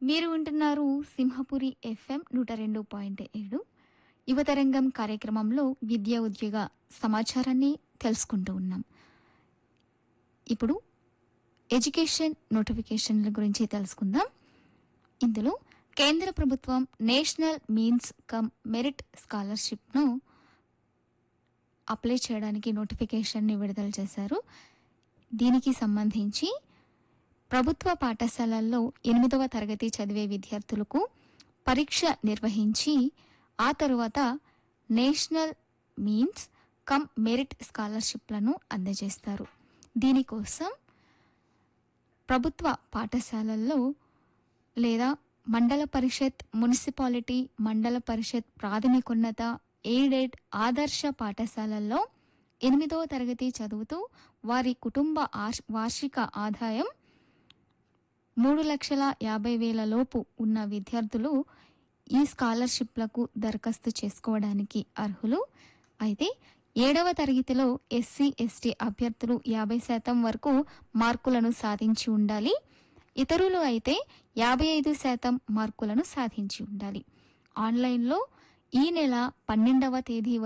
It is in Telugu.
మీరు వింటున్నారు సింహపురి ఎఫ్ఎం నూట రెండు పాయింట్ ఏడు యువతరంగం కార్యక్రమంలో విద్యా ఉద్యోగ సమాచారాన్ని తెలుసుకుంటూ ఉన్నాం ఇప్పుడు ఎడ్యుకేషన్ నోటిఫికేషన్ల గురించి తెలుసుకుందాం ఇందులో కేంద్ర ప్రభుత్వం నేషనల్ మీన్స్ కమ్ మెరిట్ స్కాలర్షిప్ను అప్లై చేయడానికి నోటిఫికేషన్ని విడుదల చేశారు దీనికి సంబంధించి ప్రభుత్వ పాఠశాలల్లో ఎనిమిదవ తరగతి చదివే విద్యార్థులకు పరీక్ష నిర్వహించి ఆ తరువాత నేషనల్ మీన్స్ కమ్ మెరిట్ స్కాలర్షిప్లను అందజేస్తారు దీనికోసం ప్రభుత్వ పాఠశాలల్లో లేదా మండల పరిషత్ మున్సిపాలిటీ మండల పరిషత్ ప్రాథమికోన్నత ఎయిడెడ్ ఆదర్శ పాఠశాలల్లో ఎనిమిదో తరగతి చదువుతూ వారి కుటుంబ ఆర్- వార్షిక ఆదాయం మూడు లక్షల యాభై వేల లోపు ఉన్న విద్యార్థులు ఈ స్కాలర్షిప్లకు దరఖాస్తు చేసుకోవడానికి అర్హులు అయితే ఏడవ తరగతిలో ఎస్సీ ఎస్టీ అభ్యర్థులు యాభై శాతం వరకు మార్కులను సాధించి ఉండాలి ఇతరులు అయితే యాభై ఐదు శాతం మార్కులను సాధించి ఉండాలి ఆన్లైన్లో ఈ నెల పన్నెండవ తేదీ